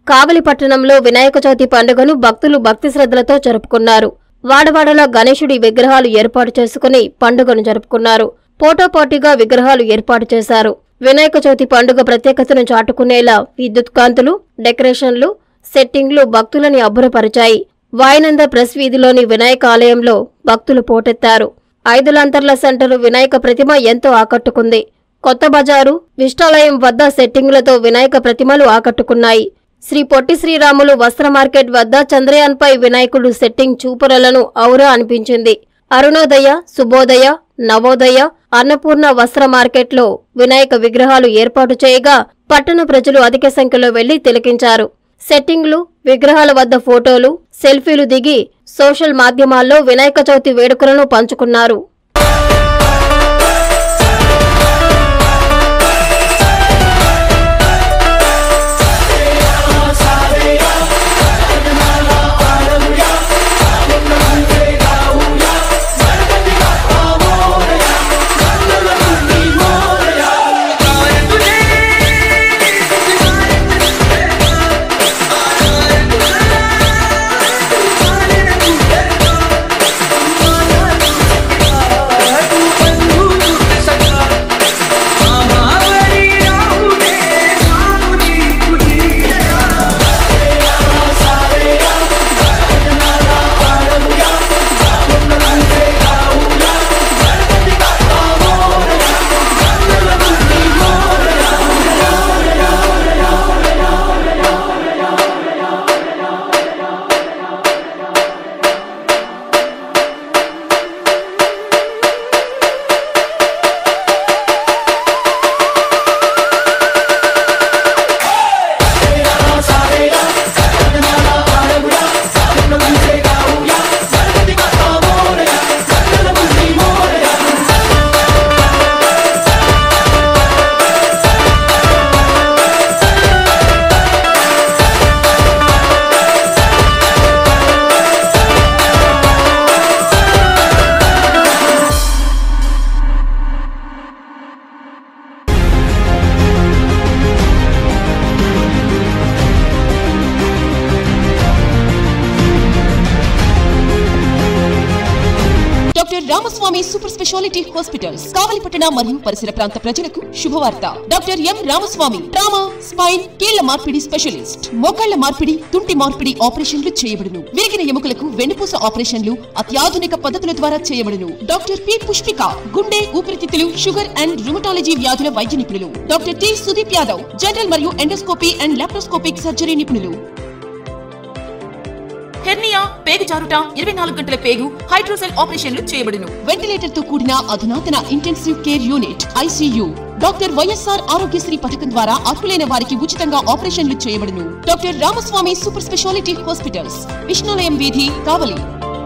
కావలి పట్టణంలో వినాయక చవితి పండుగను భక్తులు భక్తి శ్రద్ధలతో జరుపుకున్నారు వాడవాడలో గణేశుడి విగ్రహాలు ఏర్పాటు చేసుకుని పండుగను జరుపుకున్నారు పోటాపోటీగా విగ్రహాలు ఏర్పాటు చేశారు వినాయక చవితి పండుగ ప్రత్యేకతను చాటుకునేలా విద్యుత్ కాంతులు డెకరేషన్లు సెట్టింగ్లు భక్తులని అబ్బురపరిచాయి వాయనంద ప్రెస్ వీధిలోని వినాయక ఆలయంలో భక్తులు పోటెత్తారు ఐదు లాంతర్ల సెంటర్ వినాయక ప్రతిమ ఎంతో ఆకట్టుకుంది కొత్త బజారు విష్టాలయం వద్ద సెట్టింగులతో వినాయక ప్రతిమలు ఆకట్టుకున్నాయి శ్రీ పొట్టి శ్రీరాములు వస్త్ర మార్కెట్ వద్ద చంద్రయాన్పై వినాయకుడు సెట్టింగ్ చూపురలను ఔరా అనిపించింది అరుణోదయ శుభోదయ నవోదయ అన్నపూర్ణ వస్త్ర మార్కెట్లో వినాయక విగ్రహాలు ఏర్పాటు చేయగా పట్టణ ప్రజలు అధిక సంఖ్యలో వెళ్లి తిలకించారు సెట్టింగ్లు విగ్రహాల వద్ద ఫోటోలు సెల్ఫీలు దిగి సోషల్ మాధ్యమాల్లో వినాయక చవితి వేడుకలను పంచుకున్నారు doctor Ramaswamy super speciality hospitals కావలిపట్టణ మరియు పరిసర ప్రాంత ప్రజలకు శుభవార్త doctor M Ramaswamy trauma spine కీళ్ల మార్పిడి స్పెషలిస్ట్ మోకాళ్ల మార్పిడి తుంటి మార్పిడి ఆపరేషన్లు చేయబడును విరిగిన ఎముకలకు వెన్నుపూస ఆపరేషన్లు అత్యాధునిక పద్ధతుల ద్వారా చేయబడును డాక్టర్ పి పుష్పిక గుండె ఊపిరితిత్తులు షుగర్ అండ్ రుమటాలజీ వ్యాధుల వైద్య నిపుణులు doctor T Sudeep Yadav general మరియు ఎండోస్కోపీ అండ్ లాప్రోస్కోపిక్ సర్జరీ నిపుణులు హెర్నియా పేగు జారుట ఇరవై నాలుగు గంటల పేగు హైడ్రోసెల్ ఆపరేషన్లు చేయబడును వెంటిలేటర్ తో కూడిన అధునాతన intensive care unit ICU doctor YSR Aarogyasri పథకం ద్వారా అర్హులైన వారికి ఉచితంగా ఆపరేషన్లు చేయబడును doctor Ramaswamy super speciality hospitals Vishnulayam వీధి కావలి